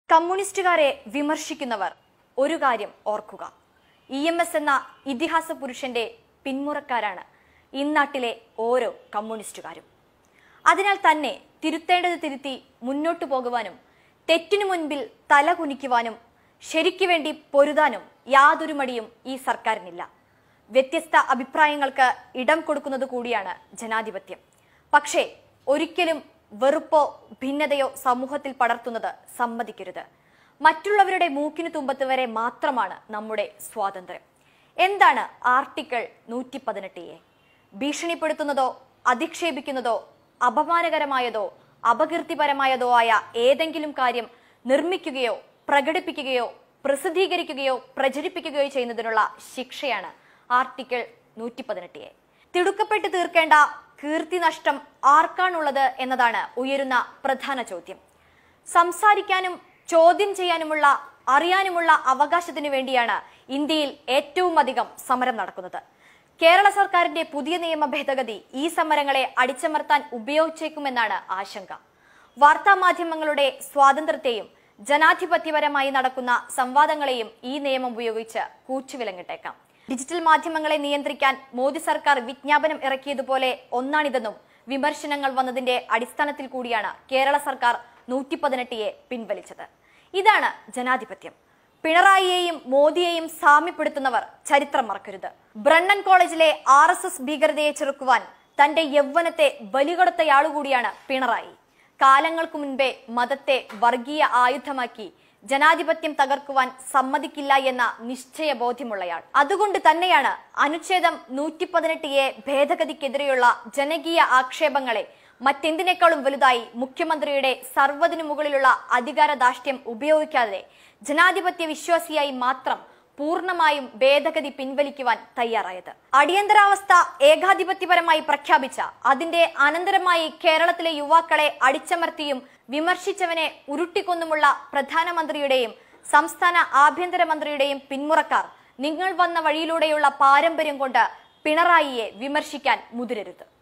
കമ്മ്യൂണിസ്റ്റുകാരെ വിമർശിക്കുന്നവർ ഒരു കാര്യം ഓർക്കുക ഇ എം എസ് എന്ന ഇതിഹാസ പുരുഷന്റെ പിന്മുറക്കാരാണ് ഇന്നാട്ടിലെ ഓരോ കമ്മ്യൂണിസ്റ്റുകാരും അതിനാൽ തന്നെ തിരുത്തേണ്ടത് തിരുത്തി മുന്നോട്ടു പോകുവാനും തെറ്റിനു മുൻപിൽ തല കുനിക്കുവാനും ശരിക്കു വേണ്ടി പൊരുതാനും യാതൊരു മടിയും ഈ സർക്കാരിനില്ല വ്യത്യസ്ത അഭിപ്രായങ്ങൾക്ക് ഇടം കൊടുക്കുന്നത് കൂടിയാണ് ജനാധിപത്യം പക്ഷേ ഒരിക്കലും വെറുപ്പോ ഭിന്നതയോ സമൂഹത്തിൽ പടർത്തുന്നത് സമ്മതിക്കരുത് മറ്റുള്ളവരുടെ മൂക്കിന് തുമ്പത്ത് വരെ മാത്രമാണ് നമ്മുടെ സ്വാതന്ത്ര്യം എന്താണ് ആർട്ടിക്കിൾ നൂറ്റി പതിനെട്ട് എ ഭീഷണിപ്പെടുത്തുന്നതോ അധിക്ഷേപിക്കുന്നതോ അപമാനകരമായതോ അപകീർത്തിപരമായതോ ആയ ഏതെങ്കിലും കാര്യം നിർമ്മിക്കുകയോ പ്രകടിപ്പിക്കുകയോ പ്രസിദ്ധീകരിക്കുകയോ പ്രചരിപ്പിക്കുകയോ ചെയ്യുന്നതിനുള്ള ശിക്ഷയാണ് ആർട്ടിക്കിൾ നൂറ്റി പതിനെട്ട് എ തിടുക്കപ്പെട്ട് തീർക്കേണ്ട കീർത്തി നഷ്ടം ആർക്കാണുള്ളത് എന്നതാണ് ഉയരുന്ന പ്രധാന ചോദ്യം സംസാരിക്കാനും ചോദ്യം ചെയ്യാനുമുള്ള അറിയാനുമുള്ള അവകാശത്തിനു വേണ്ടിയാണ് ഇന്ത്യയിൽ ഏറ്റവും അധികം സമരം നടക്കുന്നത് കേരള സർക്കാരിന്റെ പുതിയ നിയമ ഭേദഗതി ഈ സമരങ്ങളെ അടിച്ചമർത്താൻ ഉപയോഗിച്ചേക്കുമെന്നാണ് ആശങ്ക വാർത്താ മാധ്യമങ്ങളുടെ സ്വാതന്ത്ര്യത്തെയും ജനാധിപത്യപരമായി നടക്കുന്ന സംവാദങ്ങളെയും ഈ നിയമം ഉപയോഗിച്ച് കൂച്ചുവിലങ്ങിട്ടേക്കാം ഡിജിറ്റൽ മാധ്യമങ്ങളെ നിയന്ത്രിക്കാൻ മോദി സർക്കാർ വിജ്ഞാപനം ഇറക്കിയതുപോലെ ഒന്നാണിതെന്നും വിമർശനങ്ങൾ വന്നതിന്റെ അടിസ്ഥാനത്തിൽ കൂടിയാണ് കേരള സർക്കാർ നൂറ്റി പതിനെട്ട് എ പിൻവലിച്ചത് ഇതാണ് ജനാധിപത്യം പിണറായിയെയും മോദിയെയും സാമ്യപ്പെടുത്തുന്നവർ ചരിത്രം മറക്കരുത് ബ്രണ്ണൻ കോളേജിലെ ആർ എസ് എസ് ഭീകരതയെ ചെറുക്കുവാൻ തന്റെ യൗവനത്തെ ബലികൊടുത്തയാളുകൂടിയാണ് പിണറായി കാലങ്ങൾക്കു മുൻപേ മതത്തെ വർഗീയ ആയുധമാക്കി ജനാധിപത്യം തകർക്കുവാൻ സമ്മതിക്കില്ല എന്ന നിശ്ചയബോധ്യമുള്ളയാൾ അതുകൊണ്ട് തന്നെയാണ് അനുച്ഛേദം നൂറ്റി പതിനെട്ട് എ ഭേദഗതിക്കെതിരെയുള്ള ജനകീയ ആക്ഷേപങ്ങളെ മറ്റെന്തിനേക്കാളും വലുതായി മുഖ്യമന്ത്രിയുടെ സർവ്വതിനു മുകളിലുള്ള അധികാരദാഷ്ട്യം ഉപയോഗിക്കാതെ ജനാധിപത്യ വിശ്വാസിയായി മാത്രം പൂർണ്ണമായും ഭേദഗതി പിൻവലിക്കുവാൻ തയ്യാറായത് അടിയന്തരാവസ്ഥ ഏകാധിപത്യപരമായി പ്രഖ്യാപിച്ച അതിന്റെ അനന്തരമായി കേരളത്തിലെ യുവാക്കളെ അടിച്ചമർത്തിയും വിമർശിച്ചവനെ ഉരുട്ടിക്കൊന്നുമുള്ള പ്രധാനമന്ത്രിയുടെയും സംസ്ഥാന ആഭ്യന്തരമന്ത്രിയുടെയും പിന്മുറക്കാർ നിങ്ങൾ വന്ന വഴിയിലൂടെയുള്ള പാരമ്പര്യം കൊണ്ട് പിണറായിയെ വിമർശിക്കാൻ മുതിരരുത്